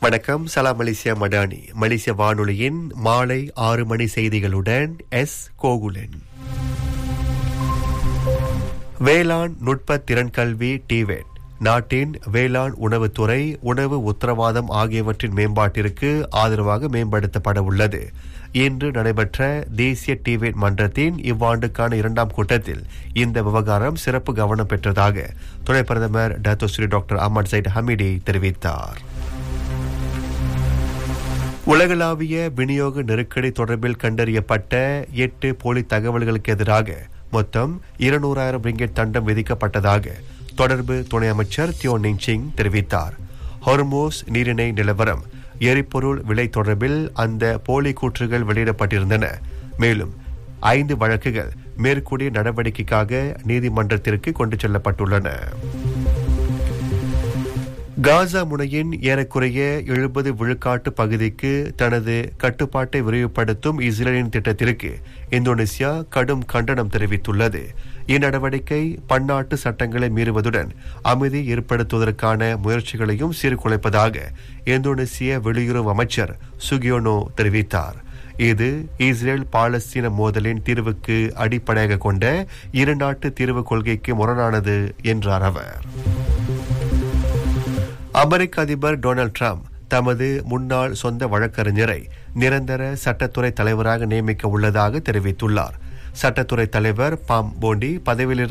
வணக்கம் சலாம் மலேசியா மடானி மலேசிய வானொலியின் மாலை ஆறு மணி செய்திகளுடன் எஸ் கோகுலன் வேளாண் நுட்ப திறன் கல்வி டிவேட் நாட்டின் வேளாண் உணவுத்துறை உணவு உத்தரவாதம் ஆகியவற்றின் மேம்பாட்டிற்கு ஆதரவாக மேம்படுத்தப்பட உள்ளது இன்று நடைபெற்ற தேசிய டிவேட் மன்றத்தின் இவ்வாண்டுக்கான இரண்டாம் கூட்டத்தில் இந்த விவகாரம் சிறப்பு கவனம் பெற்றதாக துணை பிரதமர் Datuk Seri doctor Ahmad Zahid Hamidi தெரிவித்தார் உலகளாவிய விநியோக நெருக்கடி தொடர்பில் கண்டறியப்பட்ட எட்டு போலி தகவல்களுக்கு எதிராக மொத்தம் இருநூறாயிரம் ரிங்கெட் தண்டம் விதிக்கப்பட்டதாக தொடர்பு துணை அமைச்சர் தியோ நிங்சிங் தெரிவித்தார் ஹொர்மோஸ் நீரிணை நிலவரம் எரிபொருள் விலை தொடர்பில் அந்த போலி கூற்றுகள் வெளியிடப்பட்டிருந்தன மேலும் ஐந்து வழக்குகள் மேற்கூடிய நடவடிக்கைக்காக நீதிமன்றத்திற்கு கொண்டு செல்லப்பட்டுள்ளன காசா முனையின் ஏறக்குறைய எழுபது விழுக்காட்டு பகுதிக்கு தனது கட்டுப்பாட்டை விரிவுபடுத்தும் இஸ்ரேலின் திட்டத்திற்கு இந்தோனேசியா கடும் கண்டனம் தெரிவித்துள்ளது இந்நடவடிக்கை பன்னாட்டு சட்டங்களை மீறுவதுடன் அமைதி ஏற்படுத்துவதற்கான முயற்சிகளையும் சீர்குலைப்பதாக இந்தோனேசிய வெளியுறவு அமைச்சர் சுகியோனோ தெரிவித்தார் இது இஸ்ரேல் பாலஸ்தீன மோதலின் தீர்வுக்கு அடிப்படையாக கொண்ட இரு நாட்டு தீர்வு கொள்கைக்கு முரணானது என்றார் அவர் அமெரிக்க அதிபர் டொனால்ட் ட்ரம்ப் தமது முன்னாள் சொந்த வழக்கறிஞரை நிரந்தர சட்டத்துறை தலைவராக நியமிக்க உள்ளதாக தெரிவித்துள்ளார் சட்டத்துறை தலைவர் பாம் போண்டி பதவியில்